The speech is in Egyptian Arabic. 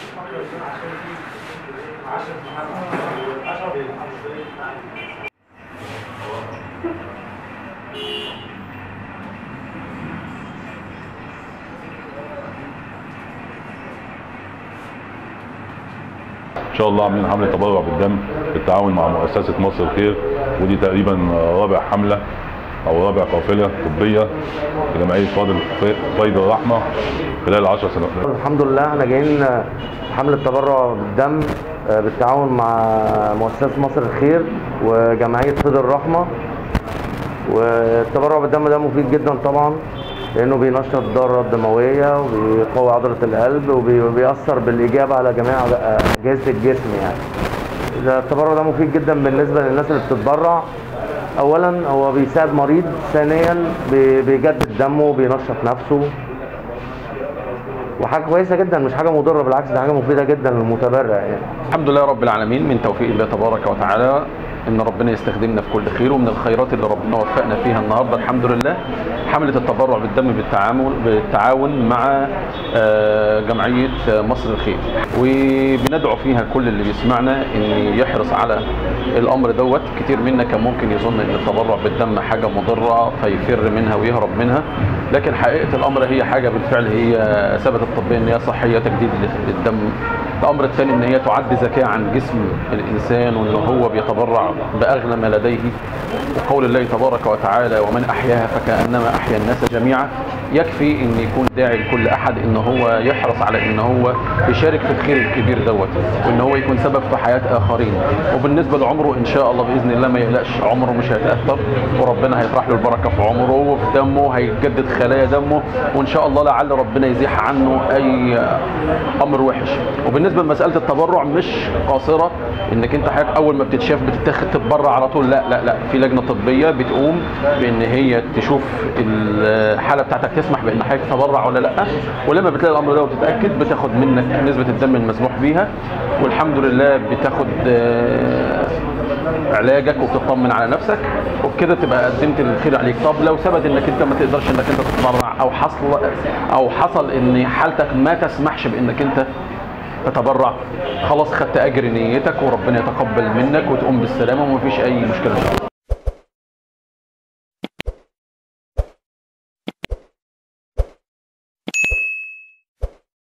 ان شاء الله عاملين حمله تبرع بالدم بالتعاون مع مؤسسه مصر الخير ودي تقريبا رابع حمله او رابع قافله طبيه لجمعيه فاضل فايد الرحمه خلال 10 سنوات الحمد لله احنا جايين حملة تبرع بالدم آه، بالتعاون مع مؤسسة مصر الخير وجمعية فضل الرحمة والتبرع بالدم ده مفيد جدا طبعا لانه بينشط الدورة الدموية وبيقوي عضلة القلب وبي- وبيأثر بالإيجاب على جميع أجهزة الجسم يعني ده التبرع ده مفيد جدا بالنسبة للناس اللي بتتبرع أولا هو بيساعد مريض ثانيا بي- بيجدد دمه وبينشط نفسه وحاجه كويسه جدا مش حاجه مضره بالعكس ده حاجه مفيده جدا للمتبرع يعني الحمد لله رب العالمين من توفيق الله تبارك وتعالى ان ربنا يستخدمنا في كل خير ومن الخيرات اللي ربنا وفقنا فيها النهارده الحمد لله حمله التبرع بالدم بالتعامل بالتعاون مع آه، جمعيه مصر الخير وبندعو فيها كل اللي بيسمعنا ان يحرص على الامر دوت كتير منا كان ممكن يظن ان التبرع بالدم حاجه مضره فيفر منها ويهرب منها لكن حقيقه الامر هي حاجه بالفعل هي ثبتت طبيا ان هي صحيه تجديد للدم الامر الثاني ان هي تعد زكاه عن جسم الانسان وان هو بيتبرع باغلى ما لديه وقول الله تبارك وتعالى ومن احياها فكانما احيا الناس جميعا يكفي ان يكون داعي لكل احد ان هو يحرص على ان هو يشارك في الخير الكبير دوت وان هو يكون سبب في حياه اخرين وبالنسبه لعمره ان شاء الله باذن الله ما يقلقش عمره مش هيتاثر وربنا هيطرح له البركه في عمره وفي دمه هيجدد خلايا دمه وان شاء الله لعل ربنا يزيح عنه اي امر وحش وبالنسبه لمساله التبرع مش قاصره انك انت حضرتك اول ما بتتشاف بتتاخد تتبرع على طول لا لا لا في لجنه طبيه بتقوم بان هي تشوف الحاله بتاعتك تسمح بان حضرتك تتبرع ولا لا ولما بتلاقي الامر ده وتتاكد بتاخد منك نسبه الدم المسموح بيها والحمد لله بتاخد آه، علاجك وبتطمن على نفسك وبكده تبقى قدمت الخير عليك طب لو ثبت انك انت ما تقدرش انك انت تتبرع او حصل او حصل ان حالتك ما تسمحش بانك انت تتبرع خلاص خدت اجر نيتك وربنا يتقبل منك وتقوم بالسلامه ومفيش اي مشكله ان شاء الله